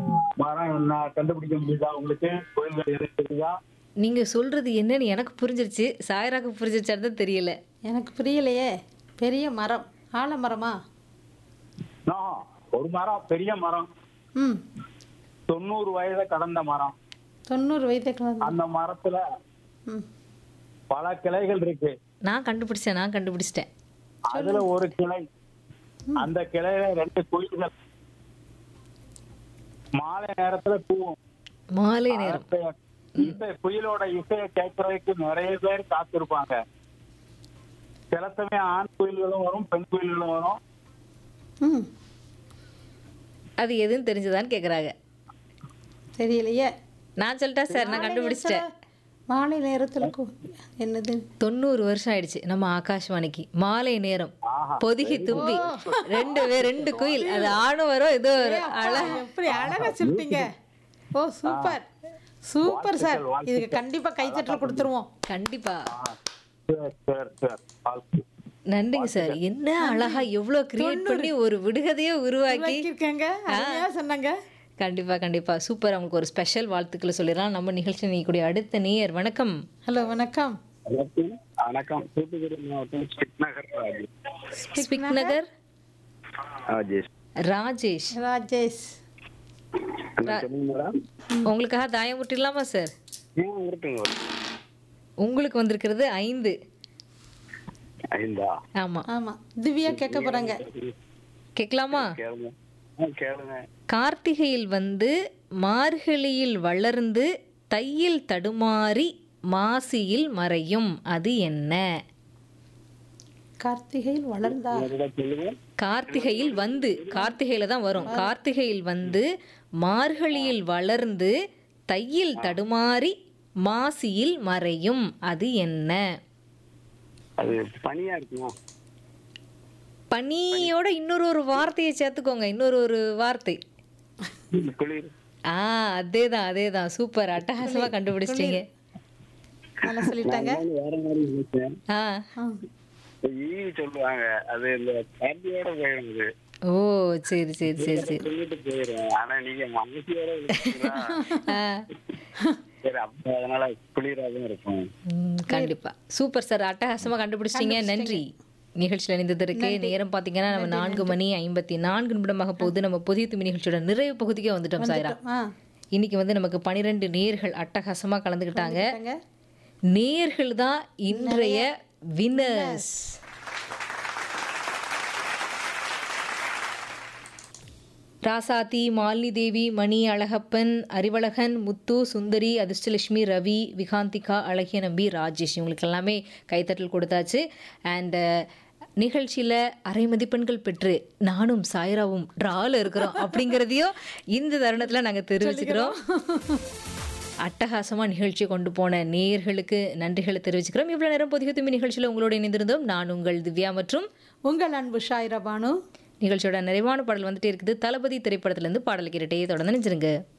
மரம் என்ன கண்டுபிடிக்க முடியுதா உங்களுக்கு கோயில்கள் எது தெரியுதா நீங்க சொல்றது என்னன்னு எனக்கு புரிஞ்சிருச்சு சாயராக்கு புரிஞ்சிருச்சான்னு தான் தெரியல எனக்கு புரியலையே பெரிய மரம் ஆலமரமா நோ, ஒரு மரம் பெரிய மரம் ம் தொண்ணூறு வயதை கடந்த மரம் தொண்ணூறு வயதை கலந்து அந்த மரத்துல ம் பல கிளைகள் இருக்கு நான் கண்டுபிடிச்சேன் நான் கண்டுபிடிச்சிட்டேன் அதுல ஒரு கிளை அந்த கிளையில ரெண்டு குயில்கள் மாலை நேரத்துல பூவும் மாலை நேரம் அந்த இசை குயிலோட இசையை கேட்கறதுக்கு நிறைய பேர் காத்திருப்பாங்க சில சமயம் ஆண் குயில்களும் வரும் பெண் குயில்களும் வரும் ம் அது எதுன்னு தெரிஞ்சதான்னு கேக்குறாங்க தெரியலையே நான் சொல்லிட்டா சார் நான் கண்டுபிடிச்சிட்டேன் மாலை நேரத்தில் என்னது தொண்ணூறு வருஷம் ஆயிடுச்சு நம்ம ஆகாஷ்வாணிக்கு மாலை நேரம் ஆஹா. பொதுகி தும்பி ரெண்டு பேர் ரெண்டு குயில் அது ஆணும் வரும் இது வரும் அழகா எப்படி அழகா சொல்லிட்டீங்க ஓ சூப்பர் சூப்பர் சார் இதுக்கு கண்டிப்பா கைத்தட்டல் கொடுத்துருவோம் கண்டிப்பா சரி சரி சரி வாழ்த்து. நன்றிங்க சார் என்ன அழகா எவ்வளவு கிரியேட் பண்ணி ஒரு விடுகதையை உருவாக்கி இருக்காங்க அருமையா சொன்னாங்க கண்டிப்பா கண்டிப்பா சூப்பர் அவங்களுக்கு ஒரு ஸ்பெஷல் வாழ்த்துக்களை சொல்லிடலாம் நம்ம நிகழ்ச்சி நீக்கூடிய அடுத்த நேயர் வணக்கம் ஹலோ வணக்கம் வணக்கம் வணக்கம் தூத்துக்குடி மாவட்டம் ஸ்டிக் நகர் ராஜு ஸ்பிக் நகர் ராஜேஷ் ராஜேஷ் ராஜேஷ் சொல்லுங்க மேடம் உங்களுக்காக தாயம் விட்டுலாமா சார் ஏன் இருக்குங்க உங்களுக்கு வந்திருக்கிறது ஐந்து ஐந்தா ஆமா ஆமா திவ்யா கேட்க போறாங்க கேட்கலாமா கேளுங்க ஆ, கேளுங்க கார்த்திகையில் வந்து மார்கழியில் வளர்ந்து தையில் தடுமாறி மாசியில் மறையும் அது என்ன கார்த்திகையில் வளர்ந்தா மறுபடியும் சொல்லுங்க கார்த்திகையில் வந்து கார்த்திகையில தான் வரும் கார்த்திகையில் வந்து மார்கழியில் வளர்ந்து தையில் தடுமாறி மாசியில் மறையும் அது என்ன அது பனியா இருக்குமா பனியோட இன்னொரு ஒரு வார்த்தையை சேர்த்துக்கோங்க இன்னொரு ஒரு வார்த்தை குளிர் ஆ அதேதான் அதேதான் சூப்பர் அட்டகாசமா கண்டுபிடிச்சிட்டீங்க நல்லா சொல்லிட்டாங்க நான் வேற மாதிரி நினைச்சேன் ஆ ஆ. ஈ சொல்லுவாங்க அது இந்த கார்த்தியோட போயிடும் அது ஓ சரி சரி சரி சரி சொல்லிட்டு போயிடும் ஆனா நீங்க மனசியோட விழுந்தீங்களா? ஆ சரி அப்ப அதனால குளிரா தான் இருக்கும் ம், கண்டிப்பா சூப்பர் சார் அட்டகாசமா கண்டுபிடிச்சிட்டீங்க நன்றி நிகழ்ச்சியில் இணைந்ததற்கு நேரம் பார்த்தீங்கன்னா நம்ம நான்கு மணி ஐம்பத்தி நான்கு நிமிடமாக போகுது நம்ம புதிய துமி நிகழ்ச்சியோட நிறைவு பகுதிக்கே வந்துட்டோம் சாய்ரா ஆ இன்னைக்கு வந்து நமக்கு பனிரெண்டு நேர்கள் அட்டகாசமா கலந்துக்கிட்டாங்க கேட்டாங்க. நேர்கள் தான் இன்றைய வினர்ஸ் ராசாத்தி மாலினி தேவி மணி அழகப்பன் அறிவழகன் முத்து சுந்தரி அதிர்ஷ்டலட்சுமி ரவி விகாந்திகா அழகிய நம்பி ராஜேஷ் இவங்களுக்கு எல்லாமே கைத்தட்டல் கொடுத்தாச்சு அண்ட் நிகழ்ச்சியில் அரை மதிப்பெண்கள் பெற்று நானும் சாய்ராவும் ட்ராவில் இருக்கிறோம் அப்படிங்கிறதையும் இந்த தருணத்தில் நாங்கள் தெரிவிச்சுக்கிறோம் அட்டகாசமாக நிகழ்ச்சி கொண்டு போன நேயர்களுக்கு நன்றிகளை தெரிவிச்சுக்கிறோம் இவ்வளோ நேரம் பொதிகை தும்மி நிகழ்ச்சியில் உங்களோட இணைந்திருந்தோம் நான் உங்கள் திவ்யா மற்றும் உங்கள் அன்பு ஷாயிரா பானு நிகழ்ச்சியோட நிறைவான பாடல் வந்துட்டே இருக்குது தளபதி திரைப்படத்திலேருந்து பாடல் கேட்டுட்டே தொடர்ந்து நினைச்சிருங்க